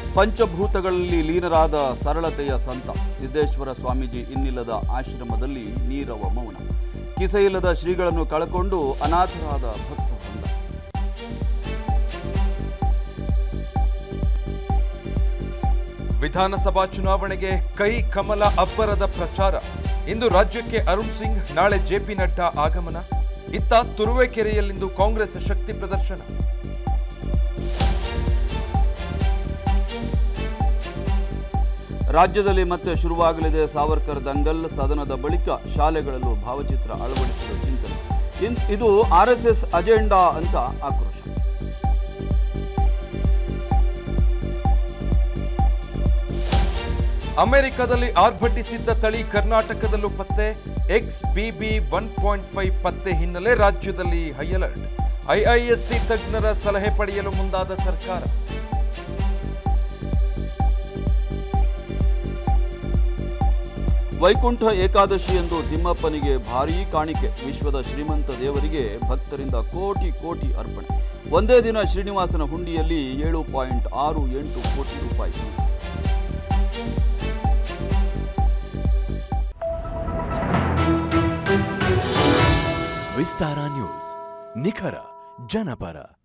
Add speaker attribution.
Speaker 1: ಪಂಚಭೂತಗಳಲ್ಲಿ ಲೀನರಾದ ಸರಳತೆಯ ಸಂತ ಸಿದ್ದೇಶ್ವರ ಸ್ವಾಮೀಜಿ ಇನ್ನಿಲ್ಲದ ಆಶ್ರಮದಲ್ಲಿ ನೀರವ ಮೌನ ಕಿಸೆಯಿಲ್ಲದ ಶ್ರೀಗಳನ್ನು ಕಳಕೊಂಡು ಅನಾಥರಾದ ಭಕ್ತ ವೃಂದ
Speaker 2: ವಿಧಾನಸಭಾ ಚುನಾವಣೆಗೆ ಕೈ ಕಮಲ ಅಬ್ಬರದ ಪ್ರಚಾರ ಇಂದು ರಾಜ್ಯಕ್ಕೆ ಅರುಣ್ ಸಿಂಗ್ ನಾಳೆ ಜೆಪಿ ನಡ್ಡಾ ಆಗಮನ ಇತ್ತ ತುರುವೇಕೆರೆಯಲ್ಲಿಂದು ಕಾಂಗ್ರೆಸ್ ಶಕ್ತಿ ಪ್ರದರ್ಶನ
Speaker 1: ರಾಜ್ಯದಲ್ಲಿ ಮತ್ತೆ ಶುರುವಾಗಲಿದೆ ಸಾವರ್ಕರ್ ದಂಗಲ್ ಸದನದ ಬಳಿಕ ಶಾಲೆಗಳಲ್ಲೂ ಭಾವಚಿತ್ರ ಅಳವಡಿಸುವ ಚಿಂತನೆ ಇನ್- ಇದು ಆರ್ಎಸ್ಎಸ್ ಅಜೆಂಡಾ ಅಂತ ಆಕ್ರೋಶ
Speaker 2: ಅಮೆರಿಕದಲ್ಲಿ ಆರ್ಭಟಿಸಿದ್ದ ತಳಿ ಕರ್ನಾಟಕದಲ್ಲೂ ಪತ್ತೆ X BB one point five ಪತ್ತೆ ಹಿನ್ನೆಲೆ ರಾಜ್ಯದಲ್ಲಿ ಹೈ ಅಲರ್ಟ್ ಐಐಎಸ್ಸಿ ತಜ್ಞರ ಸಲಹೆ ಪಡೆಯಲು ಮುಂದಾದ ಸರ್ಕಾರ
Speaker 1: ವೈಕುಂಠ ಏಕಾದಶಿ ಎಂದು ತಿಮ್ಮಪ್ಪನಿಗೆ ಭಾರೀ ಕಾಣಿಕೆ ವಿಶ್ವದ ಶ್ರೀಮಂತ ದೇವರಿಗೆ ಭಕ್ತರಿಂದ ಕೋಟಿ ಕೋಟಿ ಅರ್ಪಣೆ ಒಂದೇ ದಿನ ಶ್ರೀನಿವಾಸನ ಹುಂಡಿಯಲ್ಲಿ ಏಳು ಪಾಯಿಂಟ್ ಆರು ಎಂಟು ಕೋಟಿ ರೂಪಾಯಿ ಸಂಗ್ರಹ.
Speaker 3: ವಿಸ್ತಾರ ನ್ಯೂಸ್ ನಿಖರ ಜನಪರ